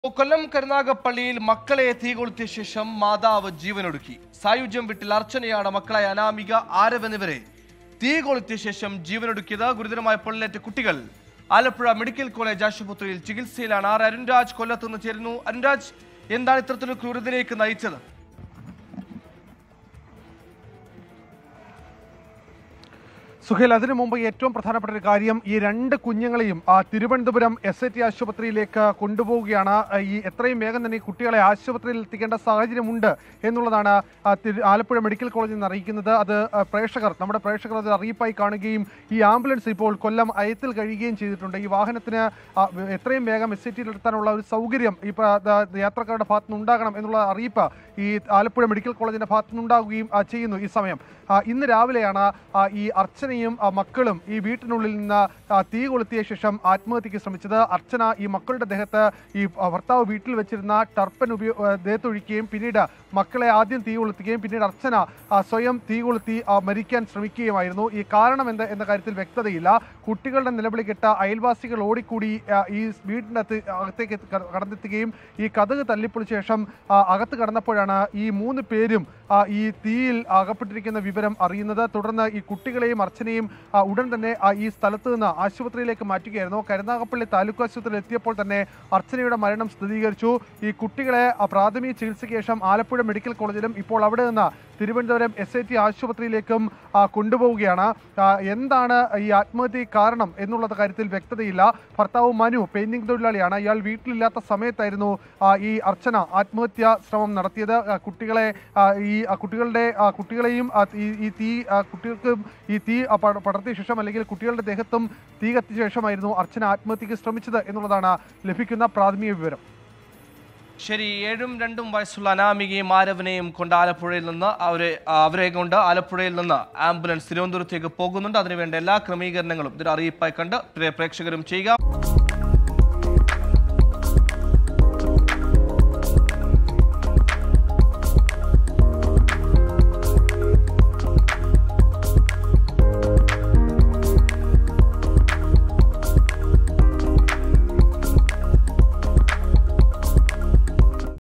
കൊല്ലം കരുനാഗപ്പള്ളിയിൽ മക്കളെ തീകൊളുത്തിയ ശേഷം മാതാവ് ജീവനൊടുക്കി സായുജ്യം വീട്ടിൽ അർച്ചനയാണ് മക്കളായ അനാമിക ആരവ് എന്നിവരെ തീ കൊളുത്തിയ ശേഷം ജീവനൊടുക്കിയത് ഗുരുതരമായ പൊള്ളലേറ്റ കുട്ടികൾ ആലപ്പുഴ മെഡിക്കൽ കോളേജ് ആശുപത്രിയിൽ ചികിത്സയിലാണ് ആർ അരുൺരാജ് കൊല്ലത്ത് നിന്ന് ചേരുന്നു അരുൺരാജ് എന്താണ് ഇത്തരത്തിലൊരു ക്രൂരതയിലേക്ക് നയിച്ചത് സുഹേൽ അതിനു മുമ്പ് ഏറ്റവും പ്രധാനപ്പെട്ട ഒരു കാര്യം ഈ രണ്ട് കുഞ്ഞുങ്ങളെയും ആ, തിരുവനന്തപുരം എസ് ഐ ടി ആശുപത്രിയിലേക്ക് കൊണ്ടുപോവുകയാണ് ആ, ഈ എത്രയും വേഗം തന്നെ ഈ കുട്ടികളെ ആശുപത്രിയിൽ എത്തിക്കേണ്ട സാഹചര്യമുണ്ട് എന്നുള്ളതാണ് ആ, തിരു- ആലപ്പുഴ മെഡിക്കൽ കോളേജിൽ നിന്ന് അറിയിക്കുന്നത് അത് ആ, പ്രേക്ഷകർ നമ്മുടെ പ്രേക്ഷകർ അത് അറിയിപ്പായി കാണുകയും ഈ ആംബുലൻസ് ഇപ്പോൾ കൊല്ലം അയത്തിൽ കഴിയുകയും ചെയ്തിട്ടുണ്ട് ഈ വാഹനത്തിന് ആ, എത്രയും വേഗം എസ് ഐ ടിയിൽ എത്താനുള്ള ഒരു സൗകര്യം ഈ പ- ദ- യാത്രക്കാരുടെ ഭാഗത്തു നിന്ന് ഉണ്ടാകണം എന്നുള്ള അറിയിപ്പ് ഈ ആലപ്പുഴ മെഡിക്കൽ കോളേജിന്റെ ഭാഗത്തു നിന്നുണ്ടാകുകയും ആ, ചെയ്യുന്നു ഈ സമയം ആ, ഇന്ന് രാവിലെയാണ് ആ, ഈ അർച്ചനയും ആ, മക്കളും ഈ വീട്ടിനുള്ളിൽ നിന്ന് ആ, തീ കൊളുത്തിയ ശേഷം ആത്മഹത്യക്ക് ശ്രമിച്ചത് അർച്ചന ഈ മക്കളുടെ ദേഹത്ത് ഈ ആ, ഭർത്താവ് വീട്ടിൽ വെച്ചിരുന്ന ടർപ്പൻ ഉപയോ ആ, ദേഹത്തൊഴിക്കുകയും പിന്നീട് മക്കളെ ആദ്യം തീ കൊളുത്തുകയും പിന്നീട് അർച്ചന ആ, സ്വയം തീ കൊളുത്തി ആ, മരിക്കാൻ ശ്രമിക്കുകയുമായിരുന്നു ഈ കാരണം എന്ത് എന്ന കാര്യത്തിൽ വ്യക്തതയില്ല കുട്ടികളുടെ നിലവിളി കേട്ട അയൽവാസികൾ ഓടിക്കൂടി ആ, ഈ വീടിൻ്റെ അകത്ത് അകത്തേക്ക് ക- കടന്നെത്തുകയും ഈ കഥക് തല്ലിപ്പൊളിച്ച ശേഷം ആ, അകത്ത് കടന്നപ്പോഴാണ് ഈ മൂന്ന് പേരും ആ, ഈ തീയിൽ അകപ്പെട്ടിരിക്കുന്ന വിവരം അറിയുന്നത് തുടർന്ന് ഈ കുട്ടികളെയും അർച്ചനയും ആ, ഉടൻ തന്നെ ആ, ഈ സ്ഥലത്ത് നിന്ന് ആശുപത്രിയിലേക്ക് മാറ്റുകയായിരുന്നു കരുനാഗപ്പള്ളി താലൂക്ക് ആശുപത്രിയിൽ എത്തിയപ്പോൾ തന്നെ അർച്ചനയുടെ മരണം സ്ഥിരീകരിച്ചു ഈ കുട്ടികളെ ആ, പ്രാഥമിക ചികിത്സയ്ക്ക് ശേഷം ആലപ്പുഴ മെഡിക്കൽ കോളേജിലും ഇപ്പോൾ അവിടെ നിന്ന് തിരുവനന്തപുരം എസ് ഐ ടി ആശുപത്രിയിലേക്കും ആ, കൊണ്ടുപോവുകയാണ് ആ, എന്താണ് ഈ ആത്മഹത്യക്ക് കാരണം എന്നുള്ളത് കാര്യത്തിൽ വ്യക്തതയില്ല ഭർത്താവ് മനു പെയിന്റിംഗ് തൊഴിലാളിയാണ് ഇയാൾ വീട്ടിലില്ലാത്ത സമയത്തായിരുന്നു ആ, ഈ അർച്ചന ആത്മഹത്യ ശ്രമം നടത്തിയത് ആ, കുട്ടികളെ ആ, ഈ ആ, കുട്ടികളുടെ ആ, കുട്ടികളെയും ആ, ഈ ഈ തീ ആ, കുട്ടികൾക്കും ഈ തീ ആ, പട- പടർത്തിയ ശേഷം അല്ലെങ്കിൽ കുട്ടികളുടെ ദേഹത്തും തീ കത്തിയ ശേഷമായിരുന്നു അർച്ചന ആത്മഹത്യക്ക് ശ്രമിച്ചത് എന്നുള്ളതാണ് ലഭിക്കുന്ന പ്രാഥമിക വിവരം ശരി ഏഴും രണ്ടും വയസ്സുള്ള അനാമികയും ആരവനെയും കൊണ്ട് ആലപ്പുഴയിൽ നിന്ന് അവരെ അവരെ കൊണ്ട് ആലപ്പുഴയിൽ നിന്ന് ആംബുലൻസ് തിരുവനന്തപുരത്തേക്ക് പോകുന്നുണ്ട് അതിനുവേണ്ട എല്ലാ ക്രമീകരണങ്ങളും ഇതൊരു അറിയിപ്പായി കണ്ട് പ്രേ- പ്രേക്ഷകരും ചെയ്യുക